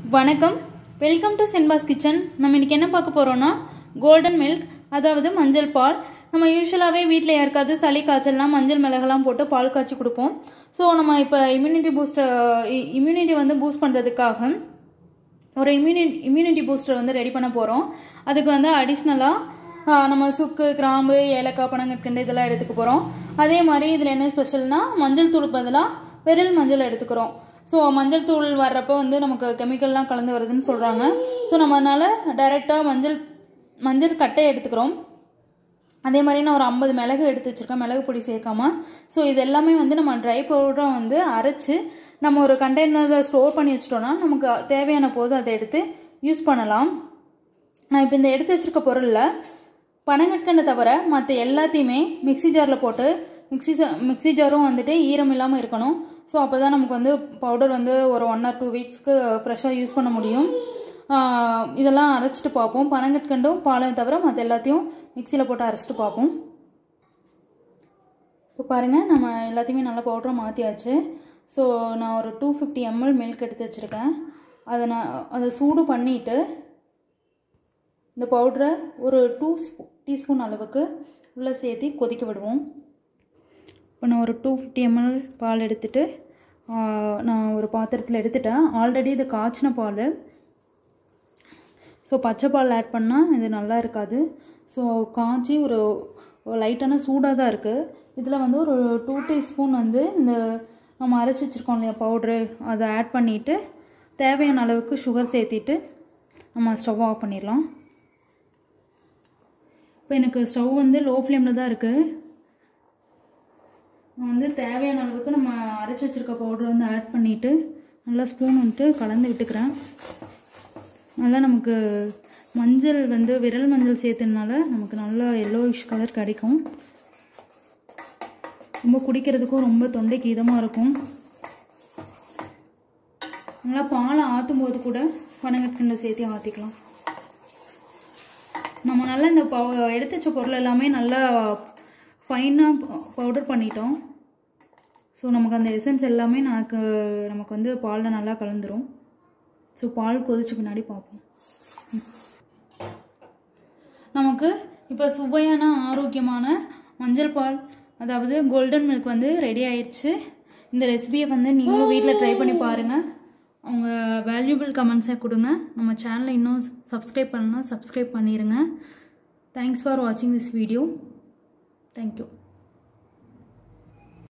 வணக்கம் welcome to சென்பாஸ் kitchen நம்ம இன்னைக்கு என்ன பார்க்க போகிறோம்னா கோல்டன் மில்க் அதாவது மஞ்சள் பால் நம்ம யூஸ்வலாகவே வீட்டில் யாருக்காவது சளி காய்ச்சல்னா மஞ்சள் மிளகெல்லாம் போட்டு பால் காய்ச்சி கொடுப்போம் ஸோ நம்ம இப்போ இம்யூனிட்டி பூஸ்டர் இம்யூனிட்டி வந்து பூஸ்ட் பண்ணுறதுக்காக ஒரு இம்யூனிட் இம்யூனிட்டி பூஸ்டர் வந்து ரெடி பண்ண போகிறோம் அதுக்கு வந்து அடிஷ்னலாக நம்ம சுக்கு கிராம்பு ஏலக்காய் பனங்கற்கண்டு இதெல்லாம் எடுத்துக்க போகிறோம் அதே மாதிரி இதில் என்ன ஸ்பெஷல்னா மஞ்சள் தூள் பதிலாக விரல் மஞ்சள் எடுத்துக்கிறோம் ஸோ மஞ்சள் தூள் வர்றப்போ வந்து நமக்கு கெமிக்கல்லாம் கலந்து வருதுன்னு சொல்கிறாங்க ஸோ நம்ம அதனால் டைரெக்டாக மஞ்சள் மஞ்சள் கட்டை எடுத்துக்கிறோம் அதே மாதிரி நான் ஒரு ஐம்பது மிளகு எடுத்து வச்சுருக்கேன் மிளகு பொடி சேர்க்காம ஸோ இது எல்லாமே வந்து நம்ம ட்ரை பவுடராக வந்து அரைச்சி நம்ம ஒரு கண்டெய்னரில் ஸ்டோர் பண்ணி வச்சிட்டோம்னா நமக்கு தேவையான போது அதை எடுத்து யூஸ் பண்ணலாம் நான் இப்போ இந்த எடுத்து வச்சுருக்க பொருளில் பனங்கற்கண்டை தவிர மற்ற எல்லாத்தையுமே மிக்ஸி ஜாரில் போட்டு மிக்ஸி மிக்ஸி ஜாரும் வந்துட்டு ஈரம் இல்லாமல் இருக்கணும் ஸோ அப்போ தான் நமக்கு வந்து பவுடர் வந்து ஒரு ஒன் ஆர் டூ வீக்ஸ்க்கு ஃப்ரெஷ்ஷாக யூஸ் பண்ண முடியும் இதெல்லாம் அரைச்சிட்டு பார்ப்போம் பனங்கற்கண்டும் பாலையும் தவிர மற்ற எல்லாத்தையும் மிக்சியில் போட்டு அரைச்சிட்டு பார்ப்போம் இப்போ பாருங்கள் நம்ம எல்லாத்தையுமே நல்லா பவுடராக மாற்றியாச்சு ஸோ நான் ஒரு டூ ஃபிஃப்டி எம்எல் மில்க் எடுத்து வச்சுருக்கேன் அதை நான் அதை சூடு பண்ணிவிட்டு இந்த பவுடரை ஒரு டூ ஸ்பூ டீஸ்பூன் அளவுக்கு உள்ளே சேர்த்து கொதிக்க விடுவோம் இப்போ நான் ஒரு டூ ஃபிஃப்டி எம்எல் பால் எடுத்துகிட்டு நான் ஒரு பாத்திரத்தில் எடுத்துட்டேன் ஆல்ரெடி இது காய்ச்சின பால் ஸோ பச்சை பால் ஆட் பண்ணால் இது நல்லா இருக்காது ஸோ காய்ச்சி ஒரு லைட்டான சூடாக தான் இருக்குது இதில் வந்து ஒரு டூ டீஸ்பூன் வந்து இந்த நம்ம அரைச்சி வச்சுருக்கோம் இல்லையா பவுட்ரு அதை ஆட் பண்ணிவிட்டு தேவையான அளவுக்கு சுகர் சேர்த்திட்டு நம்ம ஸ்டவ் ஆஃப் பண்ணிடலாம் இப்போ எனக்கு ஸ்டவ் வந்து லோ ஃப்ளேமில் தான் இருக்குது நான் வந்து தேவையான அளவுக்கு நம்ம அரைச்சி வச்சுருக்க பவுட்ரு வந்து ஆட் பண்ணிவிட்டு நல்லா ஸ்பூன் வந்துட்டு கலந்து விட்டுக்கிறேன் நல்லா நமக்கு மஞ்சள் வந்து விரல் மஞ்சள் சேர்த்ததுனால நமக்கு நல்லா எல்லோயிஷ் கலர் கிடைக்கும் ரொம்ப குடிக்கிறதுக்கும் ரொம்ப தொண்டைக்கு இதமாக இருக்கும் நல்லா பாலை ஆற்றும் போது கூட பனங்கற்கண்டை சேர்த்து ஆற்றிக்கலாம் நம்ம நல்லா இந்த பவு எடுத்து வச்ச பொருள் எல்லாமே நல்லா ஃபைனாக பவுடர் பண்ணிட்டோம் ஸோ நமக்கு அந்த எசன்ஸ் எல்லாமே நமக்கு நமக்கு வந்து பாலில் நல்லா கலந்துரும் ஸோ பால் கொதிச்ச பின்னாடி பார்ப்போம் நமக்கு இப்போ சுவையான ஆரோக்கியமான மஞ்சள் பால் அதாவது கோல்டன் மில்க் வந்து ரெடி ஆயிடுச்சு இந்த ரெசிபியை வந்து நீங்களும் வீட்டில் ட்ரை பண்ணி பாருங்கள் அவங்க வேல்யூபிள் கமெண்ட்ஸை கொடுங்க நம்ம சேனலை இன்னும் சப்ஸ்கிரைப் பண்ணலாம் சப்ஸ்கிரைப் பண்ணிடுங்க தேங்க்ஸ் ஃபார் வாட்சிங் திஸ் வீடியோ தேங்க்யூ